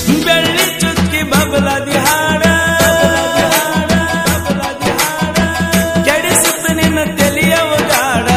ಬೆಳ್ಳಿ ಚುಕ್ಕಿ ಬಬಲದಿ ಹಾಡ ಕೆಡಿಸುತ್ತ ನಿನ್ನ ತೆಲಿಯವ ಗಾಡ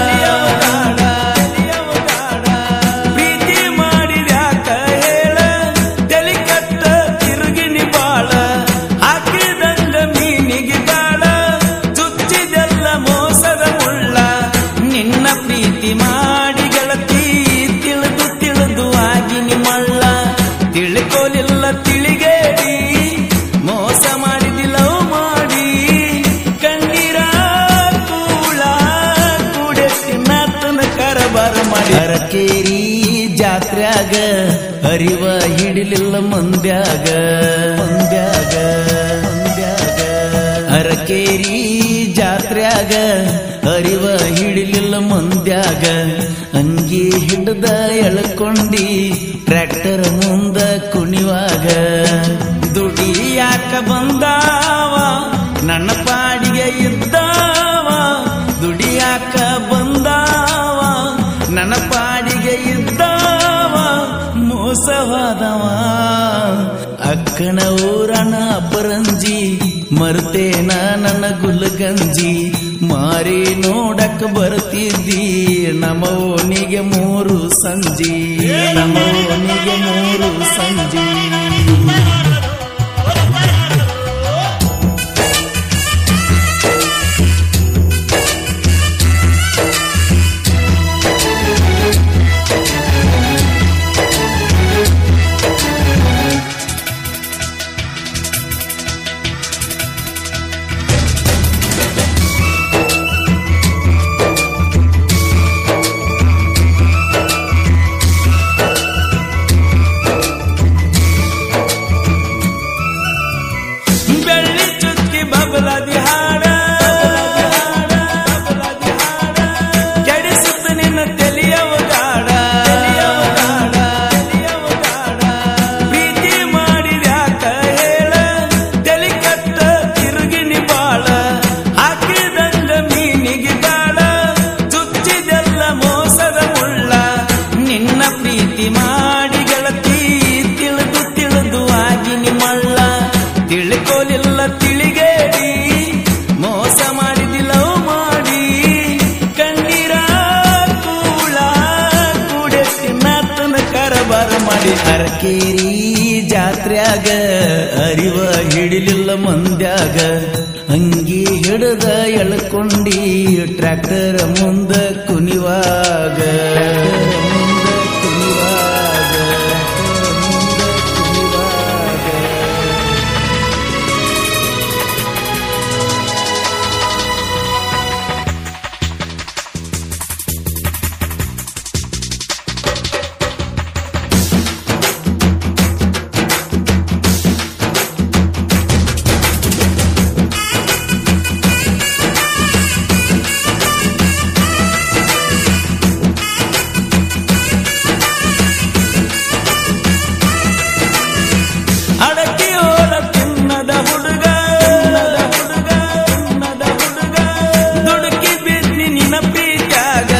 ಪ್ರೀತಿ ಮಾಡಿದ್ಯಾಕ ಹೇಳ ತೆಲಿ ಕಟ್ಟ ತಿರುಗಿನಿ ಬಾಳ ಹಾಕಿದಂಗ ಮೀನಿಗೆ ಗಾಳ ಚುಚ್ಚಿದೆಲ್ಲ ಮೋಸದ ಮುಳ್ಳ ನಿನ್ನ ಪ್ರೀತಿ ಮಾಡಿ ಗೆಳತಿ ತಿಳಿದು ತಿಳಿದು ಆಗಿನಿ ಮಳ್ಳ ತಿಳ್ಕೊಲಿಲ್ಲ ತಿಳಿಗೇಡಿ ಮೋಸ ಮಾಡಿದಿಲ್ಲ ಮಾಡಿ ಕಣ್ಣೀರ ಕೂಳ ಕೂಡೆತ್ತಿ ನಾತನ ಕರಬಾರ ಮಾಡಿ ಅರಕೇರಿ ಜಾತ್ರ್ಯಾಗ ಅರಿವ ಹಿಡಿಲಿಲ್ಲ ಮಂದ್ಯಾಗ ಮಂದ್ಯಾಗ ಮಂದ್ಯಾಗ ಅರಕೇರಿ ಜಾತ್ರ್ಯಾಗ ಅರಿವ ಹಿಡಿಲಿಲ್ಲ ಮಂದ್ಯಾಗ ಅಂಗಿ ಹಿಡ್ದ ಎಳ್ಕೊಂಡಿ ಟ್ರ್ಯಾಕ್ಟರ್ ಮುಂದ ಕುಣಿವಾಗ ದುಡಿಯಾಕ ಬಂದಾವ ನನ್ನ ಪಾಡಿಗೆ ಇದ್ದಾವ ದುಡಿಯಾಕ ಬಂದಾವ ನನ್ನ ಪಾಡಿಗೆ ಇದ್ದಾವ ಮೋಸವಾದವ ಅಕ್ಕನ ಊರನ ಅಪರಂಜಿ ಮರ್ತೇನ ನನ್ನ ಗುಲ್ಗಂಜಿ ಮಾರಿ ನೋಡಕ್ ಬರ್ತಿದ್ದಿ ನಮ್ಮ ಓಣಿಗೆ ಮೂರು ಸಂಜಿ ನಮ್ಮ ಓಣಿಗೆ ಮೂರು ಸಂಜಿ ಬೆಳ್ಳಿ ಚುಕ್ಕಿ ಬಬಲದಿ ಹಾಡ ಕೆಡಿಸುತ್ತ ನಿನ್ನ ತೆಲಿಯವ ಗಾಡ ಪ್ರೀತಿ ಮಾಡಿದ್ಯಾಕ ಹೇಳ ತೆಲಿ ಕಟ್ಟ ತಿರುಗಿನಿ ಬಾಳ ಹಾಕಿದಂಗ ಮೀನಿಗೆ ಗಾಳ ಚುಚ್ಚಿದೆಲ್ಲ ಮೋಸದ ಮುಳ್ಳ ನಿನ್ನ ಪ್ರೀತಿ ಮಾಡಿ ಗೆಳತಿ ತಿಳಿದು ತಿಳಿದು ಆಗಿನಿ ಮಳ್ಳ ತಿಳ್ಕೊಲಿಲ್ಲ ತಿಳಿಗೇಡಿ ಮೋಸ ಮಾಡಿದಿಲ್ಲ ಮಾಡಿ ಕಣ್ಣೀರ ಕೂಳ ಕೂಡೆತ್ತಿ ನಾತನ ಕರಬಾರ ಮಾಡಿ ಅರಕೇರಿ ಜಾತ್ರ್ಯಾಗ ಅರಿವ ಹಿಡಿಲಿಲ್ಲ ಮಂದ್ಯಾಗ ಅಂಗಿ ಹಿಡ್ದ ಎಳ್ಕೊಂಡಿ ಟ್ರ್ಯಾಕ್ಟರ್ ಮುಂದ ಕುಣಿವಾಗ ಮುಂದ ಕುಣಿವಾಗ ಮುಂದ ಕುಣಿವಾಗ ಅಡಕಿಯೋಳ ತಿನ್ನದ ಹುಡುಗ ದುಡುಕಿ ಬಿದ್ದಿ ನಿನ್ನ ಪ್ರೀತ್ಯಾಗ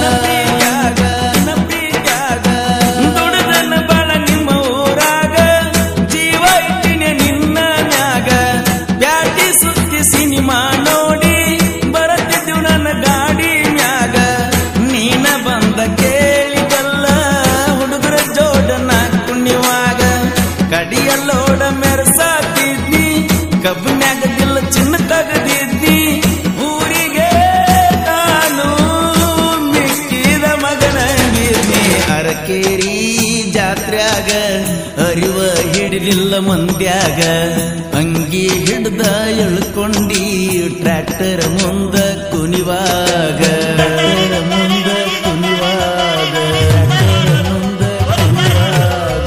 ದುಡದನ ಬಾಳ ನಿಮ್ಮ ಊರಾಗ ಜೀವ ಇಟ್ಟಿನ ನಿನ್ನ ನ್ಯಾಗ ಬ್ಯಾಟಿ ಸುತ್ತಿ ಸಿನಿಮಾ ನೋಡಿ ಬರತ್ತಿದ್ದು ನನ್ನ ಗಾಡಿ ಮ್ಯಾಗ ನೀನ ಬಂದ ಕೇಳಿದಲ್ಲ ಹುಡುಗರ ಜೋಡನ ಕುಣಿವಾಗ ಕಡಿಯಲ್ಲೋಡ ಮೆರೆಸಾತಿದ್ನಿ ಕಬ್ಬಿನ್ಯಾಗ ದಿಲ್ಲ ಚಿನ್ನ ತಗದಿದ್ನಿ ಊರಿಗೆ ನಾನು ಮಿಕ್ಕಿದ ಮಗನಂಗಿದ್ನಿ ಅರಕೇರಿ ಜಾತ್ರ್ಯಾಗ ಅರಿವ ಹಿಡಿಲಿಲ್ಲ ಮಂದ್ಯಾಗ ಅಂಗಿ ಹಿಡ್ದ ಎಳ್ಕೊಂಡಿ ಟ್ರ್ಯಾಕ್ಟರ್ ಮುಂದ ಕುಣಿವಾಗ ಮುಂದ ಕುಣಿವಾಗ ಟ್ರ್ಯಾಕ್ಟರ್ ಮುಂದ ಕುಣಿವಾಗ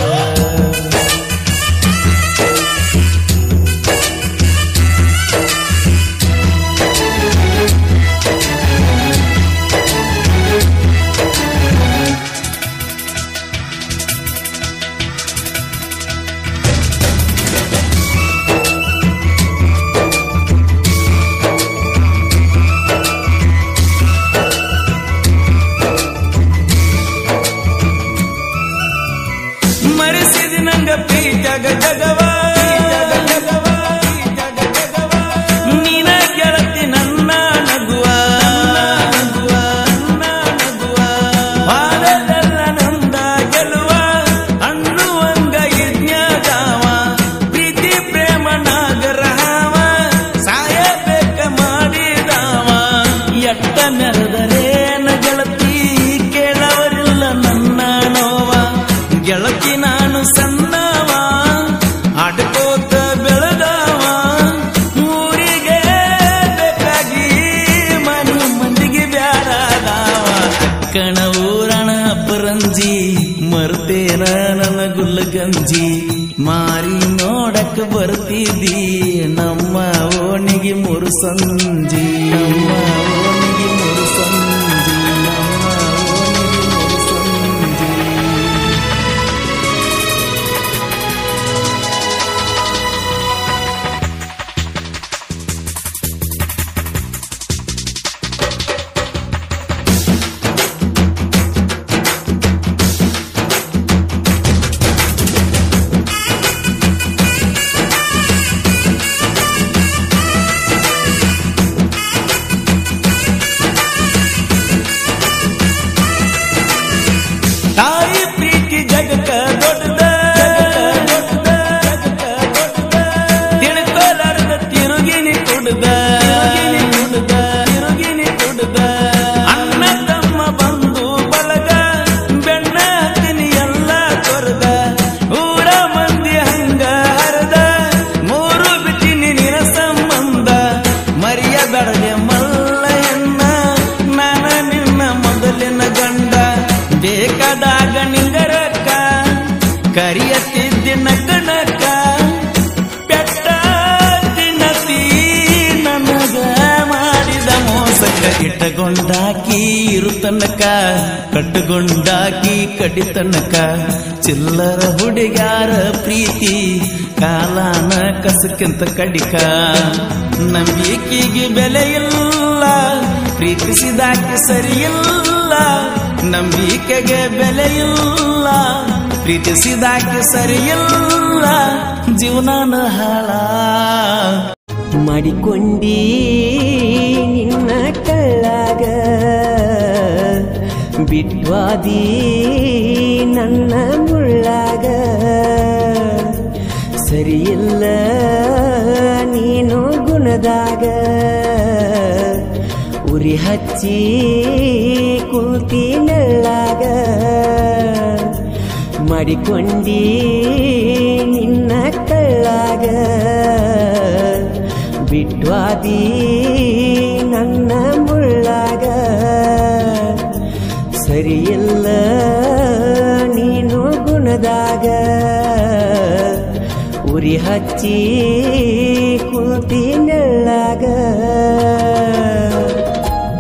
ನಿಂಗ ಪ್ರೀತ್ಯಾಗ ಜಗವ ನೀನ ಗೆಳತಿ ನನ್ನ ನಗುವ ಬಾಳದೆಲ್ಲ ನಂದ ಗೆಲುವ ಅನ್ನುವಂಗ ಯಜ್ಞದಾವ ಪ್ರೀತಿ ಪ್ರೇಮ ನಾಗರಹಾವ ಸಾಯಬೇಕ ಮಾಡಿದಾವ ಎಟ್ಟ ಮೆರೆದರೇನ ಗೆಳತಿ ಕೇಳವರಿಲ್ಲ ನನ್ನ ನೋವ ಗೆಳತಿ ನಾನು ಸಣ್ಣವ ಆಡ್ಕೋತ ಬೆಳೆದವ ಊರಿಗೆ ಬೇಕಾಗಿ ಮನೆ ಮಂದಿಗೆ ಬ್ಯಾಡದಾವ ಅಕ್ಕಣ ಊರಣ ಅಪರಂಜಿ ಮರ್ತೇನ ನನ್ನ ಗುಲ್ಲಗಂಜಿ ಮಾರಿ ನೋಡಕ್ ಬರ್ತಿದ್ದಿ ನಮ್ಮ ಓಣಿಗೆ ಮೂರು ಸಂಜಿ ನಮ್ಮ ಓಣಿಗೆ ಮೂರು ಸಂಜಿ ನಮ್ಮ ಓಣಿಗೆ ಮೂರು ಸಂಜಿ ತಾಯಿ ಪ್ರೀತಿ ಜಗಕ್ಕ ದೊಡ್ಡದ ತಿಳ್ಕೊಲಾರ್ದ ತಿರುಗಿನಿ ಕುಡ್ದ ತಿರುಗಿನಿ ಕುಡ್ದ ಅಣ್ಣ ತಮ್ಮ ಬಂದು ಬಳಗ ಬೆಣ್ಣ ಹತ್ತಿನಿ ಎಲ್ಲ ತೊರೆದ ಊರ ಮಂದಿ ಹಂಗ ಹರದ ಮೂರು ಬಿಟ್ಟಿನಿ ನಿನ ಸಂಬಂಧ ಮರಿಯ ಬೆಳಗ್ಗೆ ಮಲ್ಲಯನ್ನ ನಾನ ನಿನ್ನ ಮೊದಲಿನ ಗಂಡ ಬೇಕಾದಾಗ ನಿಂಗರಕ್ಕ ಕರಿಯತ್ತಿದ್ದಿ ನಕ್ಕನಕ್ಕ ಬೆಟ್ಟ ತಿನ್ನತಿ ನನಗ ಮಾಡಿದ ಮೋಸಕ್ಕ ಇಟ್ಟಗೊಂಡಾಕಿ ಇರು ತನಕ ಕಟ್ಟುಗೊಂಡಾಕಿ ಕಡಿತನಕ ಚಿಲ್ಲರ ಹುಡುಗಾರ ಪ್ರೀತಿ ಕಾಲಾನ ಕಸಕ್ಕಿಂತ ಕಡಿಕ ನಂಬಿಕೆಗೆ ಬೆಲೆ ಇಲ್ಲ ಪ್ರೀತಿಸಿದಾಕೆ ಸರಿಯಿಲ್ಲ ನಂಬಿಕೆಗೆ ಬೆಲೆ ಇಲ್ಲ ಪ್ರೀತಿಸಿದಾಕೆ ಸರಿಯಿಲ್ಲ ಜೀವನಾನ ಹಾಳ ಮಾಡಿಕೊಂಡಿ ನಿನ್ನ ಕಳ್ಳಾಗ ಬಿಟ್ವಾದಿ ನನ್ನ ಮುಳ್ಳಾಗ ಸರಿಯಿಲ್ಲ ನೀನು ಗುಣದಾಗ ಉರಿ ಹಚ್ಚಿ ಕುಂತಿ ನೆಳ್ಳಾಗ ಮಾಡಿಕೊಂಡಿ ನಿನ್ನ ಕಳ್ಳಾಗ ಬಿಟ್ವಾದಿ ನನ್ನ ಮುಳ್ಳಾಗ ಸರಿಯಿಲ್ಲ ನೀನು ಗುಣದಾಗ ಉರಿ ಹಚ್ಚಿ ಕುಂತಿ ನೆಳ್ಳಾಗ